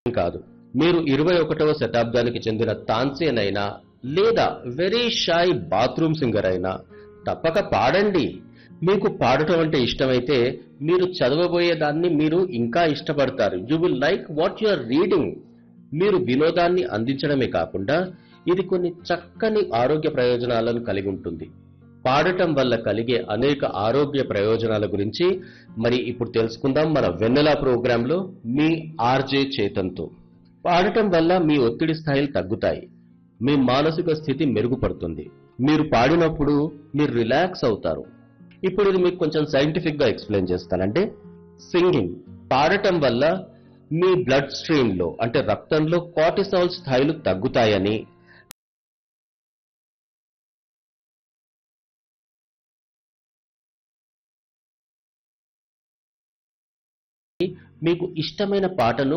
కాదు మీరు ఇరవై ఒకటవ శతాబ్దానికి చెందిన తాన్సేన్ అయినా లేదా వెరీ షై బాత్రూమ్ సింగర్ అయినా తప్పక పాడండి మీకు పాడటం అంటే ఇష్టమైతే మీరు చదవబోయే దాన్ని మీరు ఇంకా ఇష్టపడతారు you will like what you are reading మీరు వినోదాన్ని అందించడమే కాకుండా ఇది కొన్ని చక్కని ఆరోగ్య ప్రయోజనాలను కలిగి ఉంటుంది పాడటం వల్ల కలిగే అనేక ఆరోగ్య ప్రయోజనాల గురించి మరి ఇప్పుడు తెలుసుకుందాం మన వెన్నెల ప్రోగ్రాంలో మీ ఆర్జే చేతంతో పాడటం వల్ల మీ ఒత్తిడి స్థాయిలు తగ్గుతాయి మీ మానసిక స్థితి మెరుగుపడుతుంది మీరు పాడినప్పుడు మీరు రిలాక్స్ అవుతారు ఇప్పుడు ఇది మీకు కొంచెం సైంటిఫిక్ గా ఎక్స్ప్లెయిన్ చేస్తానంటే సింగింగ్ పాడటం వల్ల మీ బ్లడ్ స్ట్రీమ్ లో అంటే రక్తంలో కార్టిసాల్ స్థాయిలు తగ్గుతాయని మీకు ఇష్టమైన పాటను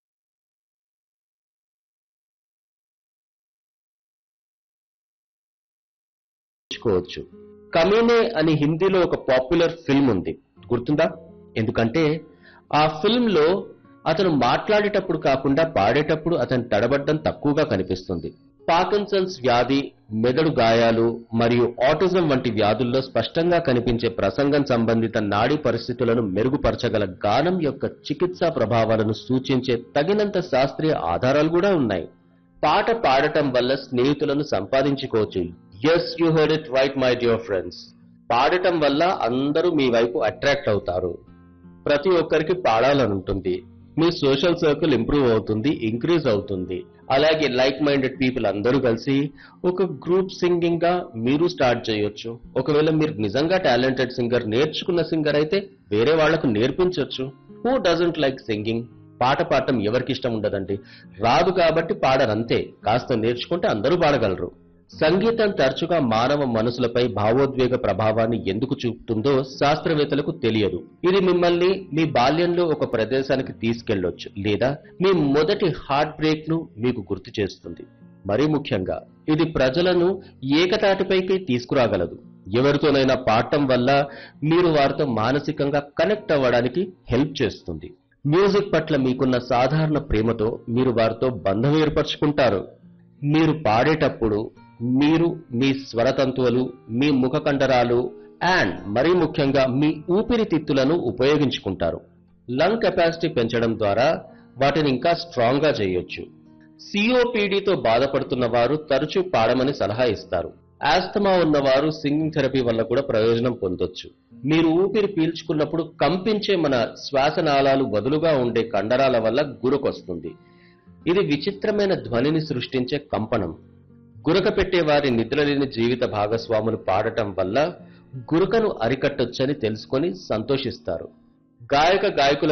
నేర్చుకోవచ్చు కమీనే అని హిందీలో ఒక పాపులర్ ఫిల్మ్ ఉంది గుర్తుందా ఎందుకంటే ఆ ఫిల్మ్ లో అతను మాట్లాడేటప్పుడు కాకుండా పాడేటప్పుడు అతను తడబడ్డం తక్కువగా కనిపిస్తుంది పాకిన్సన్స్ వ్యాధి మెదడు గాయాలు మరియు ఆటిజం వంటి వ్యాధుల్లో స్పష్టంగా కనిపించే ప్రసంగం సంబంధిత నాడీ పరిస్థితులను మెరుగుపరచగల గానం యొక్క చికిత్సా ప్రభావాలను సూచించే తగినంత శాస్త్రీయ ఆధారాలు కూడా ఉన్నాయి పాట పాడటం వల్ల స్నేహితులను సంపాదించుకోవచ్చు yes you heard it right my dear friends పాడటం వల్ల అందరూ మీ వైపు అట్రాక్ట్ అవుతారు ప్రతి ఒక్కరికి పాడాలని ఉంటుంది మీ సోషల్ సర్కిల్ ఇంప్రూవ్ అవుతుంది ఇంక్రీజ్ అవుతుంది అలాగే లైక్ మైండెడ్ పీపుల్ అందరూ కలిసి ఒక గ్రూప్ సింగింగ్ గా మీరు స్టార్ట్ చేయొచ్చు ఒకవేళ మీరు నిజంగా టాలెంటెడ్ సింగర్ నేర్చుకున్న సింగర్ అయితే వేరే వాళ్లకు నేర్పించొచ్చు హూ డజంట్ లైక్ సింగింగ్ పాట పాడటం ఎవరికి ఇష్టం ఉండదండి రాదు కాబట్టి పాడరంతే కాస్త నేర్చుకుంటే అందరూ పాడగలరు సంగీతం తరచుగా మానవ మనసులపై భావోద్వేగ ప్రభావాన్ని ఎందుకు చూపుతుందో శాస్త్రవేత్తలకు తెలియదు ఇది మిమ్మల్ని మీ బాల్యంలో ఒక ప్రదేశానికి తీసుకెళ్లొచ్చు లేదా మీ మొదటి హార్ట్ బ్రేక్ ను మీకు గుర్తు చేస్తుంది మరీ ముఖ్యంగా ఇది ప్రజలను ఏకతాటిపైకి తీసుకురాగలదు ఎవరితోనైనా పాడటం వల్ల మీరు వారితో మానసికంగా కనెక్ట్ అవ్వడానికి హెల్ప్ చేస్తుంది మ్యూజిక్ పట్ల మీకున్న సాధారణ ప్రేమతో మీరు వారితో బంధం ఏర్పరచుకుంటారు మీరు పాడేటప్పుడు మీరు మీ స్వరతంతువులు మీ ముఖ కండరాలు అండ్ మరీ ముఖ్యంగా మీ ఊపిరితిత్తులను ఉపయోగించుకుంటారు లంగ్ కెపాసిటీ పెంచడం ద్వారా వాటిని ఇంకా స్ట్రాంగ్ గా చేయొచ్చు సిఓపిడితో బాధపడుతున్న వారు తరచూ పాడమని సలహా ఇస్తారు ఆస్తమా ఉన్నవారు సింగింగ్ థెరపీ వల్ల కూడా ప్రయోజనం పొందొచ్చు మీరు ఊపిరి పీల్చుకున్నప్పుడు కంపించే మన శ్వాసనాళాలు బదులుగా ఉండే కండరాల వల్ల గురకొస్తుంది ఇది విచిత్రమైన ధ్వనిని సృష్టించే కంపనం గురక పెట్టే వారి నిద్రలేని జీవిత భాగస్వాములు పాడటం వల్ల గురకను అరికట్టొచ్చని తెలుసుకొని సంతోషిస్తారు గాయక గాయకుల